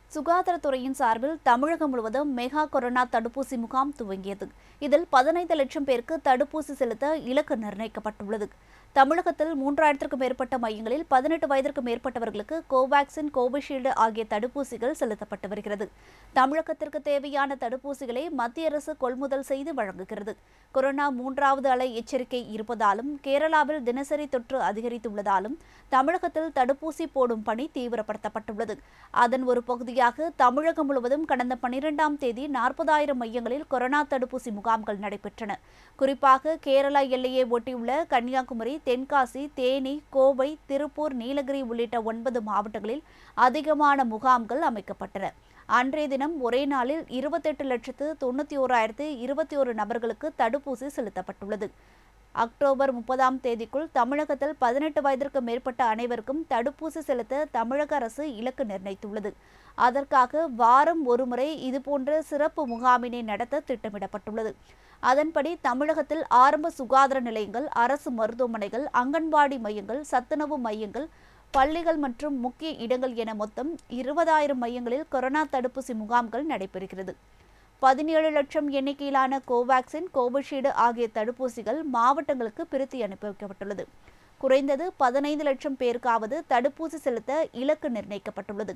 சுகாதாரத்துறையின் சார்பில் தமிழகம் முழுவதும் மெகா கொரோனா தடுப்பூசி முகாம் துவங்கியது இதில் பதினைந்து லட்சம் பேருக்கு தடுப்பூசி செலுத்த இலக்கு நிர்ணயிக்கப்பட்டுள்ளது தமிழகத்தில் மூன்றாயிரத்திற்கும் மேற்பட்ட மையங்களில் பதினெட்டு வயதிற்கு மேற்பட்டவர்களுக்கு கோவாக்சின் கோவிஷீல்டு ஆகிய தடுப்பூசிகள் செலுத்தப்பட்டு வருகிறது தமிழகத்திற்கு தேவையான தடுப்பூசிகளை மத்திய அரசு கொள்முதல் செய்து வழங்குகிறது கொரோனா மூன்றாவது அலை எச்சரிக்கை இருப்பதாலும் கேரளாவில் தினசரி தொற்று அதிகரித்துள்ளதாலும் தமிழகத்தில் தடுப்பூசி போடும் பணி தீவிரப்படுத்தப்பட்டுள்ளது அதன் ஒரு பகுதியாக தமிழகம் முழுவதும் கடந்த பனிரெண்டாம் தேதி நாற்பதாயிரம் மையங்களில் கொரோனா தடுப்பூசி முகாம்கள் நடைபெற்றன குறிப்பாக கேரளா எல்லையை ஒட்டியுள்ள கன்னியாகுமரி தென்காசி தேனி கோவை திருப்பூர் நீலகிரி உள்ளிட்ட ஒன்பது மாவட்டங்களில் அதிகமான முகாம்கள் அமைக்கப்பட்டன அன்றைய தினம் ஒரே நாளில் இருபத்தெட்டு லட்சத்து தொண்ணூற்றி ஓராயிரத்து இருபத்தி ஒரு நபர்களுக்கு தடுப்பூசி செலுத்தப்பட்டுள்ளது அக்டோபர் முப்பதாம் தேதிக்குள் தமிழகத்தில் பதினெட்டு வயதிற்கு மேற்பட்ட அனைவருக்கும் தடுப்பூசி செலுத்த தமிழக அரசு இலக்கு நிர்ணயித்துள்ளது அதற்காக வாரம் ஒருமுறை இதுபோன்ற சிறப்பு முகாமினை நடத்த திட்டமிடப்பட்டுள்ளது அதன்படி தமிழகத்தில் ஆரம்ப சுகாதார நிலையங்கள் அரசு மருத்துவமனைகள் அங்கன்வாடி மையங்கள் சத்துணவு மையங்கள் பள்ளிகள் மற்றும் முக்கிய இடங்கள் என மொத்தம் இருபதாயிரம் மையங்களில் கொரோனா தடுப்பூசி முகாம்கள் நடைபெறுகிறது பதினேழு லட்சம் எண்ணிக்கையிலான கோவாக்சின் கோவிஷீல்டு ஆகிய தடுப்பூசிகள் மாவட்டங்களுக்கு பிரித்து அனுப்பி வைக்கப்பட்டுள்ளது குறைந்தது பதினைந்து லட்சம் பேருக்காவது தடுப்பூசி செலுத்த இலக்கு நிர்ணயிக்கப்பட்டுள்ளது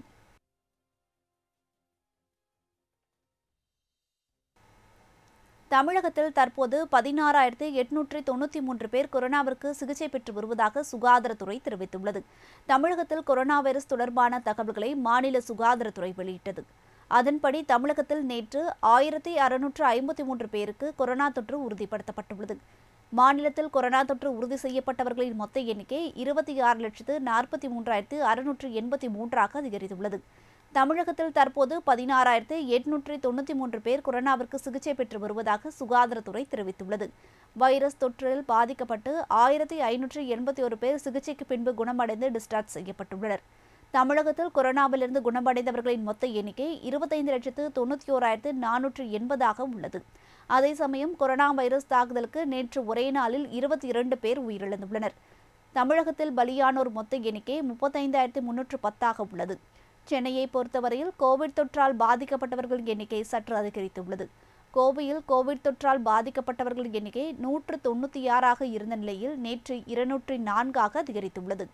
தமிழகத்தில் தற்போது பதினாறாயிரத்து எட்நூற்றி தொண்ணூற்றி மூன்று பேர் கொரோனாவிற்கு சிகிச்சை பெற்று வருவதாக சுகாதாரத்துறை தெரிவித்துள்ளது தமிழகத்தில் கொரோனா வைரஸ் தொடர்பான தகவல்களை மாநில சுகாதாரத்துறை வெளியிட்டது அதன்படி தமிழகத்தில் நேற்று ஆயிரத்தி அறுநூற்று ஐம்பத்தி மூன்று பேருக்கு கொரோனா தொற்று உறுதிப்படுத்தப்பட்டுள்ளது மாநிலத்தில் கொரோனா தொற்று உறுதி செய்யப்பட்டவர்களின் மொத்த எண்ணிக்கை இருபத்தி ஆறு லட்சத்து நாற்பத்தி மூன்றாயிரத்து அறுநூற்று எண்பத்தி மூன்றாக அதிகரித்துள்ளது தமிழகத்தில் தற்போது பதினாறாயிரத்து எட்நூற்றி தொண்ணூற்றி மூன்று பேர் கொரோனாவிற்கு சிகிச்சை பெற்று வருவதாக சுகாதாரத்துறை தெரிவித்துள்ளது வைரஸ் தொற்றில் பாதிக்கப்பட்டு ஆயிரத்தி ஐநூற்றி எண்பத்தி ஒரு பேர் சிகிச்சைக்கு பின்பு குணமடைந்து டிஸ்சார்ஜ் செய்யப்பட்டுள்ளனர் தமிழகத்தில் கொரோனாவிலிருந்து குணமடைந்தவர்களின் மொத்த எண்ணிக்கை இருபத்தைந்து லட்சத்து தொண்ணூற்றி ஓராயிரத்து நானூற்று எண்பதாக உள்ளது அதே சமயம் கொரோனா வைரஸ் தாக்குதலுக்கு நேற்று ஒரே நாளில் இருபத்தி இரண்டு பேர் உயிரிழந்துள்ளனர் தமிழகத்தில் பலியானோர் மொத்த எண்ணிக்கை முப்பத்தைந்தாயிரத்து முன்னூற்று பத்தாக உள்ளது சென்னையை பொறுத்தவரையில் கோவிட் தொற்றால் பாதிக்கப்பட்டவர்கள் எண்ணிக்கை சற்று அதிகரித்துள்ளது கோவையில் கோவிட் தொற்றால் பாதிக்கப்பட்டவர்கள் எண்ணிக்கை நூற்று தொண்ணூற்றி ஆறாக இருந்த நிலையில் நேற்று இருநூற்றி நான்காக அதிகரித்துள்ளது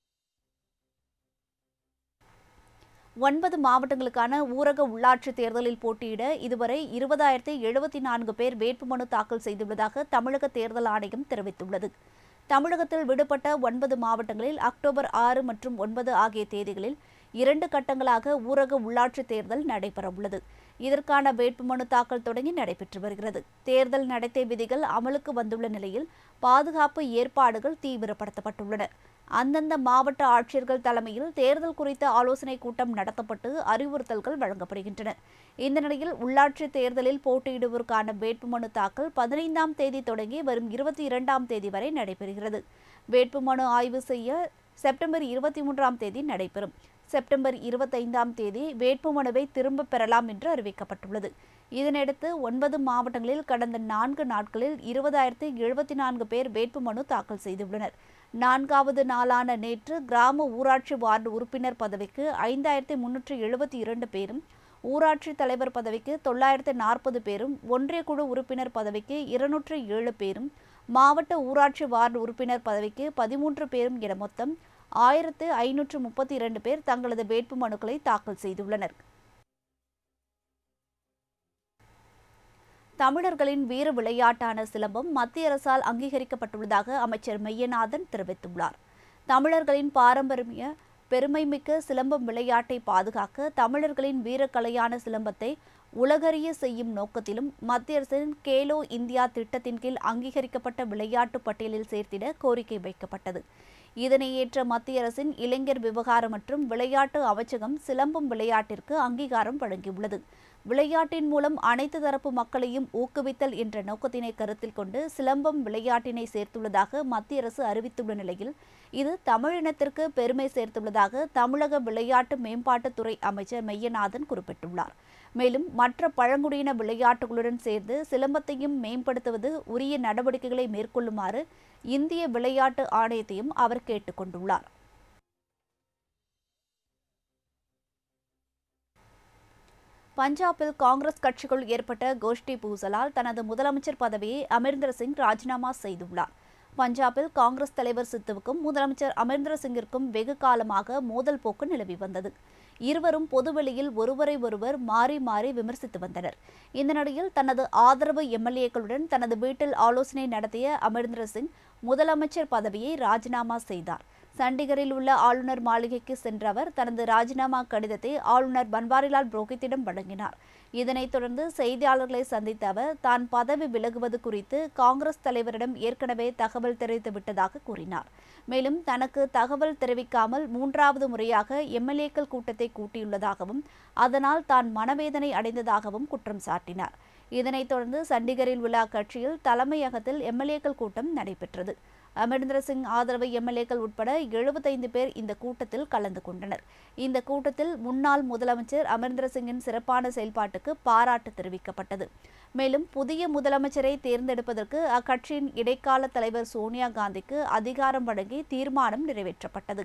ஒன்பது மாவட்டங்களுக்கான ஊரக உள்ளாட்சி தேர்தலில் போட்டியிட இதுவரை இருபதாயிரத்தி எழுபத்தி நான்கு பேர் வேட்புமனு தாக்கல் செய்துள்ளதாக தமிழக தேர்தல் ஆணையம் தெரிவித்துள்ளது தமிழகத்தில் விடுபட்ட ஒன்பது மாவட்டங்களில் அக்டோபர் ஆறு மற்றும் ஒன்பது ஆகிய தேதிகளில் இரண்டு கட்டங்களாக ஊரக உள்ளாட்சி தேர்தல் நடைபெறவுள்ளது இதற்கான வேட்புமனு தாக்கல் தொடங்கி நடைபெற்று வருகிறது தேர்தல் நடத்தை விதிகள் அமலுக்கு வந்துள்ள நிலையில் பாதுகாப்பு ஏற்பாடுகள் தீவிரப்படுத்தப்பட்டுள்ளன அந்தந்த மாவட்ட ஆட்சியர்கள் தலைமையில் தேர்தல் குறித்த ஆலோசனை கூட்டம் நடத்தப்பட்டு அறிவுறுத்தல்கள் வழங்கப்படுகின்றன இந்த நிலையில் உள்ளாட்சி தேர்தலில் போட்டியிடுவோருக்கான வேட்புமனு தாக்கல் பதினைந்தாம் தேதி தொடங்கி வரும் இருபத்தி இரண்டாம் தேதி வரை நடைபெறுகிறது வேட்புமனு ஆய்வு செய்ய செப்டம்பர் இருபத்தி மூன்றாம் தேதி நடைபெறும் செப்டம்பர் இருபத்தைந்தாம் தேதி வேட்புமனுவை திரும்பப் பெறலாம் என்று அறிவிக்கப்பட்டுள்ளது இதனையடுத்து ஒன்பது மாவட்டங்களில் கடந்த நான்கு நாட்களில் இருபதாயிரத்து எழுபத்தி நான்கு பேர் வேட்புமனு தாக்கல் செய்துள்ளனர் நான்காவது நாளான நேற்று கிராம ஊராட்சி வார்டு உறுப்பினர் பதவிக்கு ஐந்தாயிரத்தி முன்னூற்றி எழுபத்தி இரண்டு பேரும் ஊராட்சி தலைவர் பதவிக்கு தொள்ளாயிரத்து நாற்பது பேரும் ஒன்றிய குழு உறுப்பினர் பதவிக்கு இருநூற்று ஏழு பேரும் மாவட்ட ஊராட்சி வார்டு உறுப்பினர் பதவிக்கு பதிமூன்று பேரும் என மொத்தம் ஆயிரத்து ஐநூற்று முப்பத்தி இரண்டு பேர் தங்களது வேட்பு மனுக்களை தாக்கல் செய்துள்ளனர் தமிழர்களின் வீர விளையாட்டான சிலம்பம் மத்திய அரசால் அங்கீகரிக்கப்பட்டுள்ளதாக அமைச்சர் மெய்யநாதன் தெரிவித்துள்ளார் தமிழர்களின் பாரம்பரிய பெருமைமிக்க சிலம்பம் விளையாட்டை பாதுகாக்க தமிழர்களின் வீரக்கலையான சிலம்பத்தை உலகறிய செய்யும் நோக்கத்திலும் மத்திய அரசின் கேலோ இந்தியா திட்டத்தின் கீழ் அங்கீகரிக்கப்பட்ட விளையாட்டு பட்டியலில் சேர்த்திட கோரிக்கை வைக்கப்பட்டது இதனை ஏற்ற மத்திய அரசின் இளைஞர் விவகாரம் மற்றும் விளையாட்டு அமைச்சகம் சிலம்பம் விளையாட்டிற்கு அங்கீகாரம் வழங்கியுள்ளது விளையாட்டின் மூலம் அனைத்து தரப்பு மக்களையும் ஊக்குவித்தல் என்ற நோக்கத்தினை கருத்தில் கொண்டு சிலம்பம் விளையாட்டினை சேர்த்துள்ளதாக மத்திய அரசு அறிவித்துள்ள நிலையில் இது தமிழினத்திற்கு பெருமை சேர்த்துள்ளதாக தமிழக விளையாட்டு மேம்பாட்டுத்துறை அமைச்சர் மெய்யநாதன் குறிப்பிட்டுள்ளார் மேலும் மற்ற பழங்குடியின விளையாட்டுகளுடன் சேர்ந்து சிலம்பத்தையும் மேம்படுத்துவது உரிய நடவடிக்கைகளை மேற்கொள்ளுமாறு இந்திய விளையாட்டு ஆணையத்தையும் அவர் கேட்டுக்கொண்டுள்ளார் பஞ்சாபில் காங்கிரஸ் கட்சிக்குள் ஏற்பட்ட கோஷ்டி பூசலால் தனது முதலமைச்சர் பதவியை அமரிந்தர் சிங் ராஜினாமா செய்துள்ளார் பஞ்சாபில் காங்கிரஸ் தலைவர் சித்துவுக்கும் முதலமைச்சர் அமரிந்தர் சிங்கிற்கும் வெகு காலமாக மோதல் போக்கு நிலவி வந்தது இருவரும் பொதுவெளியில் ஒருவரை ஒருவர் மாறி மாறி விமர்சித்து வந்தனர் இந்த நிலையில் தனது ஆதரவு எம்எல்ஏக்களுடன் தனது வீட்டில் ஆலோசனை நடத்திய அமரிந்தர் சிங் முதலமைச்சர் பதவியை ராஜினாமா செய்தார் சண்டிகரில் உள்ள ஆளுநர் மாளிகைக்கு சென்ற அவர் தனது ராஜினாமா கடிதத்தை ஆளுநர் பன்வாரிலால் புரோஹித்திடம் வழங்கினார் இதனைத் தொடர்ந்து செய்தியாளர்களை சந்தித்த அவர் தான் பதவி விலகுவது குறித்து காங்கிரஸ் தலைவரிடம் ஏற்கனவே தகவல் தெரிவித்து விட்டதாக கூறினார் மேலும் தனக்கு தகவல் தெரிவிக்காமல் மூன்றாவது முறையாக எம்எல்ஏக்கள் கூட்டத்தை கூட்டியுள்ளதாகவும் அதனால் தான் மனவேதனை அடைந்ததாகவும் குற்றம் சாட்டினார் இதனைத் தொடர்ந்து சண்டிகரில் உள்ள அக்கட்சியில் தலைமையகத்தில் எம்எல்ஏக்கள் கூட்டம் நடைபெற்றது அமரிந்தர் சிங் ஆதரவு எம்எல்ஏக்கள் உட்பட எழுபத்தைந்து பேர் இந்த கூட்டத்தில் கலந்து கொண்டனர் இந்த கூட்டத்தில் முன்னாள் முதலமைச்சர் அமரிந்தர் சிங்கின் சிறப்பான செயல்பாட்டுக்கு பாராட்டு தெரிவிக்கப்பட்டது மேலும் புதிய முதலமைச்சரை தேர்ந்தெடுப்பதற்கு அக்கட்சியின் இடைக்கால தலைவர் சோனியா காந்திக்கு அதிகாரம் வழங்கி தீர்மானம் நிறைவேற்றப்பட்டது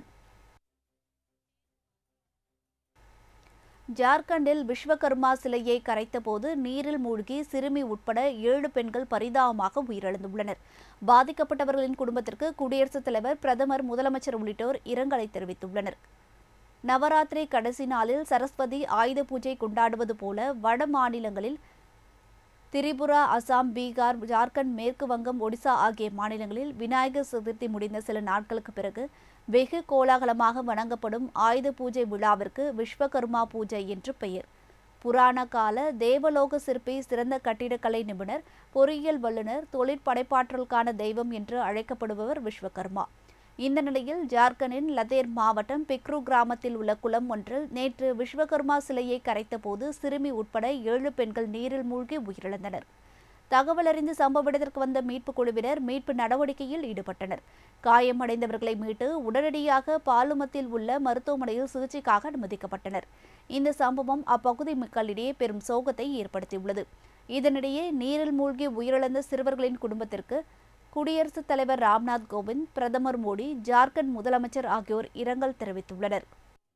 ஜார்க்கண்டில் விஸ்வகர்மா சிலையை கரைத்தபோது நீரில் மூழ்கி சிறுமி உட்பட ஏழு பெண்கள் பரிதாபமாக உயிரிழந்துள்ளனர் பாதிக்கப்பட்டவர்களின் குடும்பத்திற்கு குடியரசுத் தலைவர் பிரதமர் முதலமைச்சர் உள்ளிட்டோர் இரங்கலை தெரிவித்துள்ளனர் நவராத்திரி கடைசி நாளில் சரஸ்வதி ஆயுத பூஜை கொண்டாடுவது போல வட மாநிலங்களில் திரிபுரா அசாம் பீகார் ஜார்க்கண்ட் மேற்கு வங்கம் ஒடிசா ஆகிய மாநிலங்களில் விநாயகர் சதுர்த்தி முடிந்த சில நாட்களுக்கு பிறகு வெகு கோலாகலமாக வணங்கப்படும் ஆயுத பூஜை விழாவிற்கு விஸ்வகர்மா பூஜை என்று பெயர் புராண கால தேவலோக சிற்பி சிறந்த கட்டிடக்கலை நிபுணர் பொறியியல் வல்லுநர் தொழிற்படைப்பாற்றலுக்கான தெய்வம் என்று அழைக்கப்படுபவர் விஸ்வகர்மா இந்த நிலையில் ஜார்க்கண்டின் லதேர் மாவட்டம் பிக்ரு கிராமத்தில் உள்ள குளம் ஒன்றில் நேற்று விஸ்வகர்மா சிலையை கரைத்தபோது சிறுமி உட்பட ஏழு பெண்கள் நீரில் மூழ்கி உயிரிழந்தனர் தகவல் அறிந்து சம்பவ இடத்திற்கு வந்த மீட்புக் குழுவினர் மீட்பு நடவடிக்கையில் ஈடுபட்டனர் காயமடைந்தவர்களை மீட்டு உடனடியாக பாலுமத்தில் உள்ள மருத்துவமனையில் சிகிச்சைக்காக அனுமதிக்கப்பட்டனர் இந்த சம்பவம் அப்பகுதி மக்களிடையே பெரும் சோகத்தை ஏற்படுத்தியுள்ளது இதனிடையே நீரில் மூழ்கி உயிரிழந்த சிறுவர்களின் குடும்பத்திற்கு குடியரசுத் தலைவர் ராம்நாத் கோவிந்த் பிரதமர் மோடி ஜார்க்கண்ட் முதலமைச்சர் ஆகியோர் இரங்கல் தெரிவித்துள்ளனர்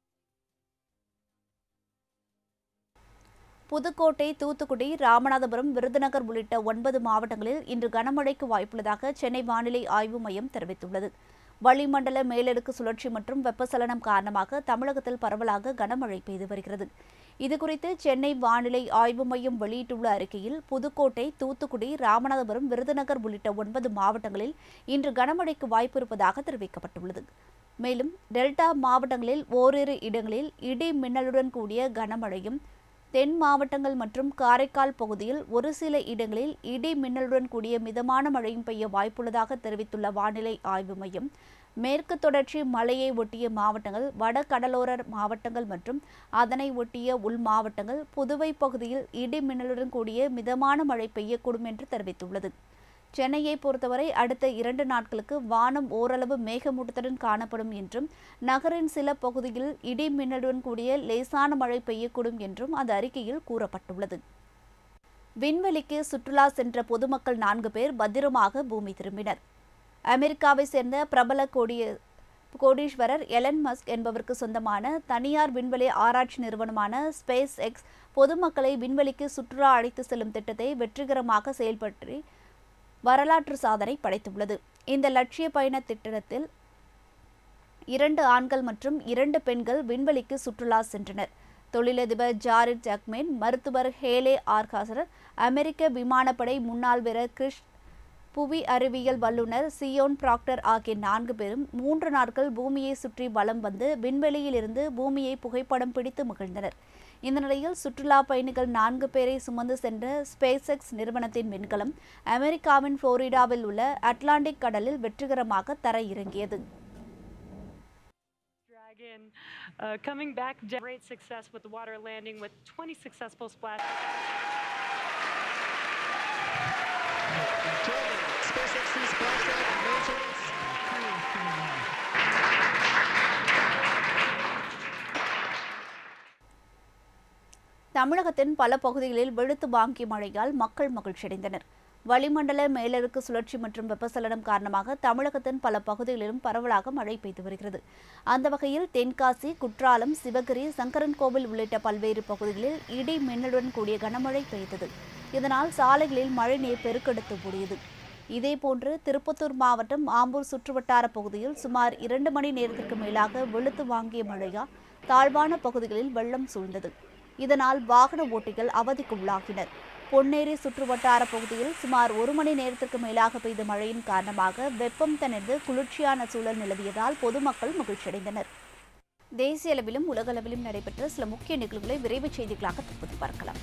புதுக்கோட்டை தூத்துக்குடி ராமநாதபுரம் விருதுநகர் உள்ளிட்ட ஒன்பது மாவட்டங்களில் இன்று கனமழைக்கு வாய்ப்புள்ளதாக சென்னை வானிலை ஆய்வு மையம் தெரிவித்துள்ளது வளிமண்டல மேலடுக்கு சுழற்சி மற்றும் வெப்பசலனம் காரணமாக தமிழகத்தில் பரவலாக கனமழை பெய்து வருகிறது இதுகுறித்து சென்னை வானிலை ஆய்வு மையம் வெளியிட்டுள்ள அறிக்கையில் புதுக்கோட்டை தூத்துக்குடி ராமநாதபுரம் விருதுநகர் உள்ளிட்ட ஒன்பது மாவட்டங்களில் இன்று கனமழைக்கு வாய்ப்பு இருப்பதாக தெரிவிக்கப்பட்டுள்ளது மேலும் டெல்டா மாவட்டங்களில் ஓரிரு இடங்களில் இடி மின்னலுடன் கூடிய கனமழையும் தென் மாவட்டங்கள் மற்றும் காரைக்கால் பகுதியில் ஒரு சில இடங்களில் இடி மின்னலுடன் கூடிய மிதமான மழையும் பெய்ய வாய்ப்புள்ளதாக தெரிவித்துள்ள வானிலை ஆய்வு மையம் மேற்கு தொடர்ச்சி மலையை ஒட்டிய மாவட்டங்கள் வட கடலோர மாவட்டங்கள் மற்றும் அதனை ஒட்டிய உள் மாவட்டங்கள் புதுவை பகுதியில் இடி மின்னலுடன் கூடிய மிதமான மழை பெய்யக்கூடும் என்று தெரிவித்துள்ளது சென்னையை பொறுத்தவரை அடுத்த இரண்டு நாட்களுக்கு வானம் ஓரளவு மேகமூட்டத்துடன் காணப்படும் என்றும் நகரின் சில பகுதியில் இடி மின்னலுடன் கூடிய லேசான மழை பெய்யக்கூடும் என்றும் அந்த அறிக்கையில் கூறப்பட்டுள்ளது விண்வெளிக்கு சுற்றுலா சென்ற பொதுமக்கள் நான்கு பேர் பத்திரமாக பூமி திரும்பினர் அமெரிக்காவை சேர்ந்த பிரபல கோடிய கோடீஸ்வரர் எலன் மஸ்க் என்பவருக்கு சொந்தமான தனியார் விண்வெளி ஆராய்ச்சி நிறுவனமான ஸ்பேஸ் எக்ஸ் பொதுமக்களை விண்வெளிக்கு சுற்றுலா அழைத்து செல்லும் திட்டத்தை வெற்றிகரமாக செயல்பற்றி வரலாற்று சாதனை படைத்துள்ளது இந்த லட்சிய பயண திட்டத்தில் இரண்டு ஆண்கள் மற்றும் இரண்டு பெண்கள் விண்வெளிக்கு சுற்றுலா சென்றனர் தொழிலதிபர் ஜாரிட் ஜக்மேன் மருத்துவர் ஹேலே ஆர்காசர் அமெரிக்க விமானப்படை முன்னாள் வீரர் கிறிஸ் புவி அறிவியல் வல்லுநர் சியோன் ப்ராக்டர் ஆகிய நான்கு பேரும் மூன்று நாட்கள் பூமியை சுற்றி வலம் வந்து விண்வெளியிலிருந்து பூமியை புகைப்படம் பிடித்து மகிழ்ந்தனர் இந்த நிலையில் சுற்றுலா பயணிகள் நான்கு பேரை சுமந்து சென்ற ஸ்பேஸ் எக்ஸ் நிறுவனத்தின் விண்கலம் அமெரிக்காவின் புளோரிடாவில் உள்ள அட்லாண்டிக் கடலில் வெற்றிகரமாக தர இறங்கியது Dragon uh, coming back, great success with the water landing with 20 successful splashes. SpaceX's splashdown maintenance. தமிழகத்தின் பல பகுதிகளில் வெளுத்து வாங்கிய மழையால் மக்கள் மகிழ்ச்சியடைந்தனர் வளிமண்டல மேலடுக்கு சுழற்சி மற்றும் வெப்பசலனம் காரணமாக தமிழகத்தின் பல பகுதிகளிலும் பரவலாக மழை பெய்து வருகிறது அந்த வகையில் தென்காசி குற்றாலம் சிவகிரி சங்கரன்கோவில் உள்ளிட்ட பல்வேறு பகுதிகளில் இடி மின்னலுடன் கூடிய கனமழை பெய்தது இதனால் சாலைகளில் மழைநீர் பெருக்கெடுத்து ஓடியது இதேபோன்று திருப்பத்தூர் மாவட்டம் ஆம்பூர் சுற்றுவட்டார பகுதியில் சுமார் இரண்டு மணி நேரத்திற்கு மேலாக வெளுத்து வாங்கிய மழையால் தாழ்வான பகுதிகளில் வெள்ளம் சூழ்ந்தது இதனால் வாகன ஓட்டிகள் அவதிக்கு உள்ளாகினர் பொன்னேரி சுற்றுவட்டார பகுதியில் சுமார் ஒரு மணி நேரத்திற்கு மேலாக பெய்த மழையின் காரணமாக வெப்பம் தணிந்து குளிர்ச்சியான சூழல் நிலவியதால் பொதுமக்கள் மகிழ்ச்சியடைந்தனர் தேசிய அளவிலும் உலகளவிலும் நடைபெற்ற சில முக்கிய நிகழ்வுகளை விரைவுச் செய்திகளாக தற்போது பார்க்கலாம்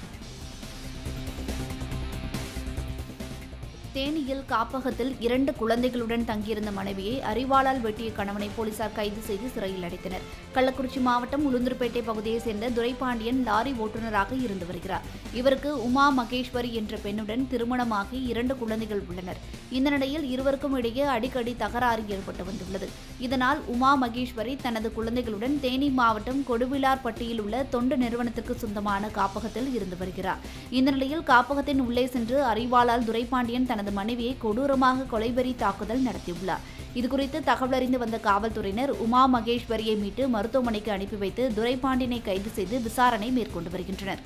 தேனியில் காப்பகத்தில் இரண்டு குழந்தைகளுடன் தங்கியிருந்த மனைவியை அறிவாளால் வெட்டிய கணவனை போலீசார் கைது செய்து சிறையில் அடைத்தனர் கள்ளக்குறிச்சி மாவட்டம் உளுந்தூர்பேட்டை பகுதியைச் சேர்ந்த துரைபாண்டியன் லாரி ஓட்டுநராக இருந்து வருகிறார் இவருக்கு உமா மகேஸ்வரி என்ற பெண்ணுடன் திருமணமாகி இரண்டு குழந்தைகள் உள்ளனர் இந்த நிலையில் இருவருக்கும் இடையே அடிக்கடி தகராறு ஏற்பட்டு வந்துள்ளது இதனால் உமா மகேஸ்வரி தனது குழந்தைகளுடன் தேனி மாவட்டம் கொடுவிலார்பட்டியில் உள்ள தொண்டு நிறுவனத்திற்கு சொந்தமான காப்பகத்தில் இருந்து வருகிறார் இந்த நிலையில் காப்பகத்தின் உள்ளே சென்று அறிவாளால் துரைபாண்டியன் தனது மனைவியை கொடூரமாக கொலைவெறி தாக்குதல் நடத்தியுள்ளார் இதுகுறித்து தகவல் அறிந்து வந்த காவல்துறையினர் உமா மகேஸ்வரியை மீட்டு மருத்துவமனைக்கு அனுப்பி வைத்து துரைபாண்டியனை கைது செய்து விசாரணை மேற்கொண்டு வருகின்றனர்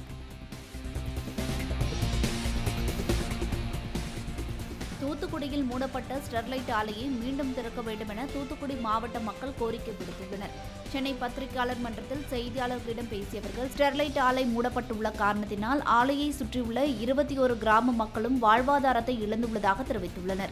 தூத்துக்குடியில் மூடப்பட்ட ஸ்டெர்லைட் ஆலையை மீண்டும் திறக்க வேண்டும் என தூத்துக்குடி மாவட்ட மக்கள் கோரிக்கை விடுத்துள்ளனர் சென்னை பத்திரிகையாளர் மன்றத்தில் செய்தியாளர்களிடம் பேசியவர்கள் ஸ்டெர்லைட் ஆலை மூடப்பட்டுள்ள காரணத்தினால் ஆலையை சுற்றியுள்ள இருபத்தி ஒரு கிராம மக்களும் வாழ்வாதாரத்தை இழந்துள்ளதாக தெரிவித்துள்ளனர்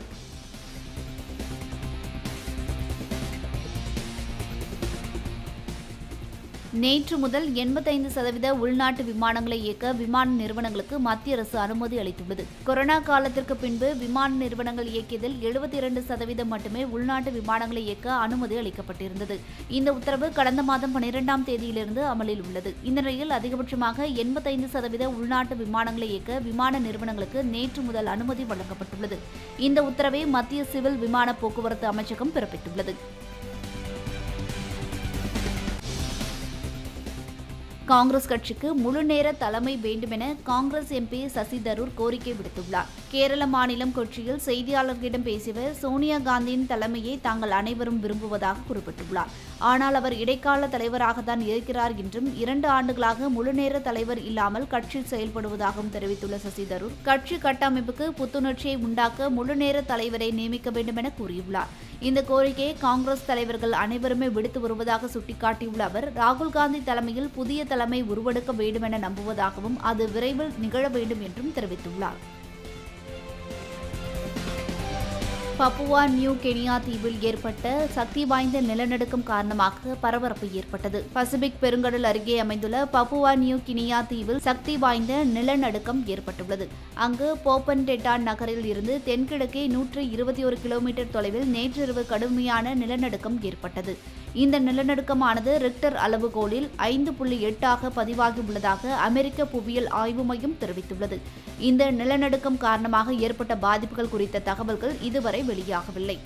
நேற்று முதல் எண்பத்தைந்து சதவீத உள்நாட்டு விமானங்களை இயக்க விமான நிறுவனங்களுக்கு மத்திய அரசு அனுமதி அளித்துள்ளது கொரோனா காலத்திற்கு பின்பு விமான நிறுவனங்கள் இயக்கியதில் எழுபத்தி இரண்டு சதவீதம் மட்டுமே உள்நாட்டு விமானங்களை இயக்க அனுமதி அளிக்கப்பட்டிருந்தது இந்த உத்தரவு கடந்த மாதம் பனிரெண்டாம் தேதியிலிருந்து அமலில் உள்ளது இந்த நிலையில் அதிகபட்சமாக எண்பத்தைந்து சதவீத உள்நாட்டு விமானங்களை இயக்க விமான நிறுவனங்களுக்கு நேற்று முதல் அனுமதி வழங்கப்பட்டுள்ளது இந்த உத்தரவை மத்திய சிவில் விமான போக்குவரத்து அமைச்சகம் பிறப்பித்துள்ளது காங்கிரஸ் கட்சிக்கு முழுநேர தலைமை வேண்டுமென காங்கிரஸ் எம்பி சசி தரூர் கோரிக்கை விடுத்துள்ளார் கேரள மாநிலம் கொச்சியில் செய்தியாளர்களிடம் பேசியவர் சோனியா காந்தியின் தலைமையை தாங்கள் அனைவரும் விரும்புவதாக குறிப்பிட்டுள்ளார் ஆனால் அவர் இடைக்கால தலைவராகத்தான் இருக்கிறார் என்றும் இரண்டு ஆண்டுகளாக முழுநேர தலைவர் இல்லாமல் கட்சி செயல்படுவதாகவும் தெரிவித்துள்ள சசி தரூர் கட்சி கட்டமைப்புக்கு புத்துணர்ச்சியை உண்டாக்க முழுநேர தலைவரை நியமிக்க வேண்டும் என கூறியுள்ளார் இந்த கோரிக்கையை காங்கிரஸ் தலைவர்கள் அனைவருமே விடுத்து வருவதாக சுட்டிக்காட்டியுள்ள அவர் ராகுல் காந்தி தலைமையில் புதிய தலைமை உருவெடுக்க வேண்டும் என நம்புவதாகவும் அது விரைவில் நிகழ வேண்டும் என்றும் தெரிவித்துள்ளார் பப்புவா நியூ கெனியா தீவில் ஏற்பட்ட சக்தி வாய்ந்த நிலநடுக்கம் காரணமாக பரபரப்பு ஏற்பட்டது பசிபிக் பெருங்கடல் அருகே அமைந்துள்ள பப்புவா நியூ கினியா தீவில் சக்தி வாய்ந்த நிலநடுக்கம் ஏற்பட்டுள்ளது அங்கு போப்பன்டெட்டான் நகரில் இருந்து தென்கிழக்கே நூற்று இருபத்தி ஒரு கிலோமீட்டர் தொலைவில் நேற்றிரவு கடுமையான நிலநடுக்கம் ஏற்பட்டது இந்த நிலநடுக்கமானது ரிக்டர் அளவுகோலில் ஐந்து புள்ளி எட்டாக பதிவாகியுள்ளதாக அமெரிக்க புவியியல் ஆய்வு மையம் தெரிவித்துள்ளது இந்த நிலநடுக்கம் காரணமாக ஏற்பட்ட பாதிப்புகள் குறித்த தகவல்கள் இதுவரை வெளியாகவில்லை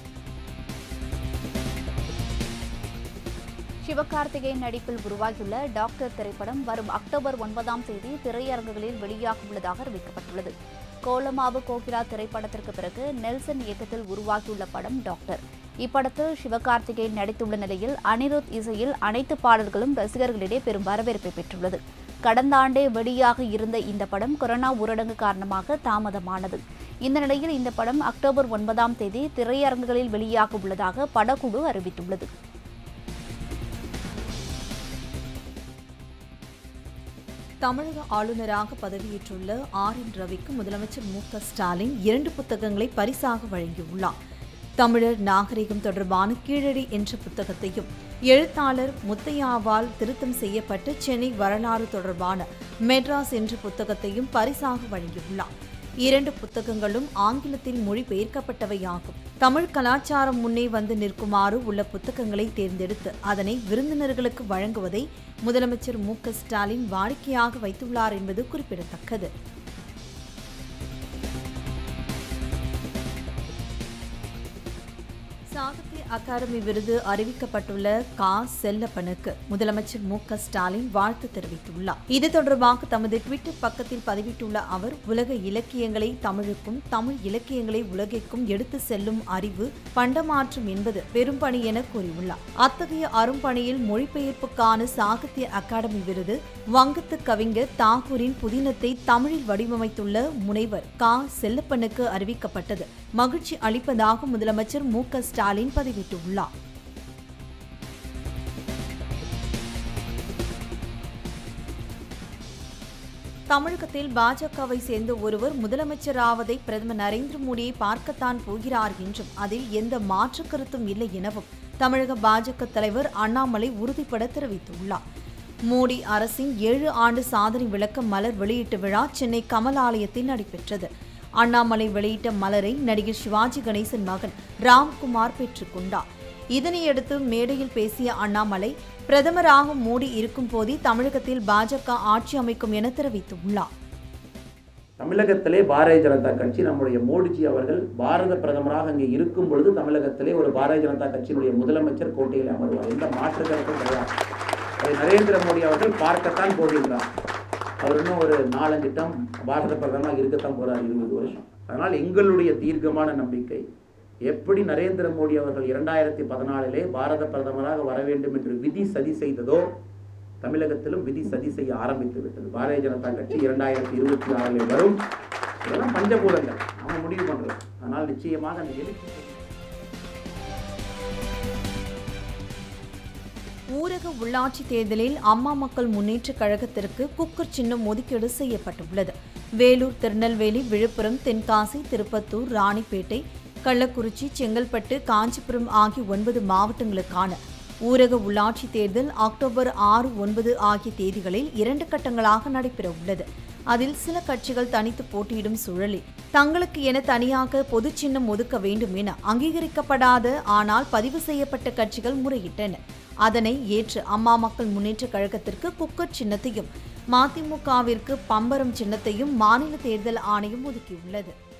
சிவகார்த்திகேயன் நடிப்பில் உருவாகியுள்ள டாக்டர் திரைப்படம் வரும் அக்டோபர் ஒன்பதாம் தேதி திரையரங்குகளில் வெளியாக உள்ளதாக அறிவிக்கப்பட்டுள்ளது கோலமாவு கோகிலா திரைப்படத்திற்கு பிறகு நெல்சன் இயக்கத்தில் உருவாகியுள்ள படம் டாக்டர் இப்படத்தில் சிவகார்த்திகேயன் நடித்துள்ள நிலையில் அனிருத் இசையில் அனைத்து பாடல்களும் ரசிகர்களிடையே பெரும் வரவேற்பை பெற்றுள்ளது கடந்த ஆண்டே வெளியாக இருந்த இந்த படம் கொரோனா ஊரடங்கு காரணமாக தாமதமானது இந்த நிலையில் இந்த படம் அக்டோபர் ஒன்பதாம் தேதி திரையரங்குகளில் வெளியாக உள்ளதாக படக்குழு அறிவித்துள்ளது தமிழக ஆளுநராக பதவியேற்றுள்ள ஆர் என் ரவிக்கு முதலமைச்சர் மு க ஸ்டாலின் இரண்டு புத்தகங்களை பரிசாக வழங்கியுள்ளார் தமிழர் நாகரிகம் தொடர்பான கீழடி என்ற புத்தகத்தையும் எழுத்தாளர் முத்தையாவால் திருத்தம் செய்யப்பட்ட சென்னை வரலாறு தொடர்பான மெட்ராஸ் என்ற புத்தகத்தையும் பரிசாக வழங்கியுள்ளார் இரண்டு புத்தகங்களும் ஆங்கிலத்தில் மொழிபெயர்க்கப்பட்டவையாகும் தமிழ் கலாச்சாரம் முன்னே வந்து நிற்குமாறு உள்ள புத்தகங்களை தேர்ந்தெடுத்து அதனை விருந்தினர்களுக்கு வழங்குவதை முதலமைச்சர் மு க ஸ்டாலின் வாடிக்கையாக வைத்துள்ளார் என்பது குறிப்பிடத்தக்கது சாகித்ய அகாடமி விருது அறிவிக்கப்பட்டுள்ள கா செல்லப்பனுக்கு முதலமைச்சர் மு க ஸ்டாலின் வாழ்த்து தெரிவித்துள்ளார் இது தொடர்பாக தமது ட்விட்டர் பக்கத்தில் பதிவிட்டுள்ள அவர் உலக இலக்கியங்களை தமிழுக்கும் தமிழ் இலக்கியங்களை உலகிற்கும் எடுத்து செல்லும் அறிவு பண்டமாற்றம் என்பது பெரும் பணி என கூறியுள்ளார் அத்தகைய அரும்பணியில் மொழிபெயர்ப்புக்கான சாகித்ய அகாடமி விருது வங்கத்து கவிஞர் தாகூரின் புதினத்தை தமிழில் வடிவமைத்துள்ள முனைவர் கா செல்லப்பனுக்கு அறிவிக்கப்பட்டது மகிழ்ச்சி அளிப்பதாக முதலமைச்சர் மு க ஸ்டாலின் பதிவிட்டுள்ளார் தமிழகத்தில் பாஜகவை சேர்ந்த ஒருவர் முதலமைச்சராவதை பிரதமர் நரேந்திர மோடியை பார்க்கத்தான் போகிறார் என்றும் அதில் எந்த மாற்று கருத்தும் இல்லை எனவும் தமிழக பாஜக தலைவர் அண்ணாமலை உறுதிபட தெரிவித்துள்ளார் மோடி அரசின் ஏழு ஆண்டு சாதனை விளக்க மலர் வெளியீட்டு விழா சென்னை கமல் ஆலயத்தில் நடைபெற்றது அண்ணாமலை வெளியிட்ட மலரை நடிகர் சிவாஜி கணேசன் மகன் ராம்குமார் பெற்றுக்கொண்டார் இதனையடுத்து மேடையில் பேசிய அண்ணாமலை பிரதமராக மோடி இருக்கும் போதே தமிழகத்தில் பாஜக ஆட்சி அமைக்கும் என தெரிவித்துள்ளார் தமிழகத்திலே பாரதிய ஜனதா கட்சி நம்முடைய மோடிஜி அவர்கள் பாரத பிரதமராக அங்கே இருக்கும் பொழுது தமிழகத்திலே ஒரு பாரதிய ஜனதா கட்சியினுடைய முதலமைச்சர் கோட்டையில் அமர்வார் எந்த மாற்று கருத்தும் கிடையாது அதை நரேந்திர மோடி அவர்கள் பார்க்கத்தான் போகின்றார் அவர் இன்னும் ஒரு நாலஞ்சு டம் பாரத பிரதமராக இருக்கத்தான் போறார் இருபது வருஷம் அதனால் எங்களுடைய தீர்க்கமான நம்பிக்கை எப்படி நரேந்திர மோடி அவர்கள் இரண்டாயிரத்தி பதினாலிலே பாரத பிரதமராக வர வேண்டும் என்று விதி சதி செய்ததோ தமிழகத்திலும் விதி சதி செய்ய ஆரம்பித்து விட்டது பாரதிய ஜனதா கட்சி இரண்டாயிரத்தி இருபத்தி ஆறில் வரும் இதெல்லாம் பஞ்சபூதங்கள் அவங்க முடிவு பண்றது அதனால் நிச்சயமாக அந்த எழுச்சி ஊரக உள்ளாட்சி தேர்தலில் அம்மா மக்கள் முன்னேற்றக் கழகத்திற்கு குக்கர் சின்னம் ஒதுக்கீடு செய்யப்பட்டுள்ளது வேலூர் திருநெல்வேலி விழுப்புரம் தென்காசி திருப்பத்தூர் ராணிப்பேட்டை கள்ளக்குறிச்சி செங்கல்பட்டு காஞ்சிபுரம் ஆகிய ஒன்பது மாவட்டங்களுக்கான ஊரக உள்ளாட்சி தேர்தல் அக்டோபர் ஆறு ஒன்பது ஆகிய தேதிகளில் இரண்டு கட்டங்களாக நடைபெற உள்ளது அதில் சில கட்சிகள் தனித்து போட்டியிடும் சூழலில் தங்களுக்கு என தனியாக பொது சின்னம் ஒதுக்க வேண்டும் என அங்கீகரிக்கப்படாத ஆனால் பதிவு செய்யப்பட்ட கட்சிகள் முறையிட்டன அதனை ஏற்று அம்மா மக்கள் முன்னேற்ற கழகத்திற்கு குக்கர் சின்னத்தையும் மதிமுகவிற்கு பம்பரம் சின்னத்தையும் மாநில தேர்தல் ஆணையம் ஒதுக்கியுள்ளது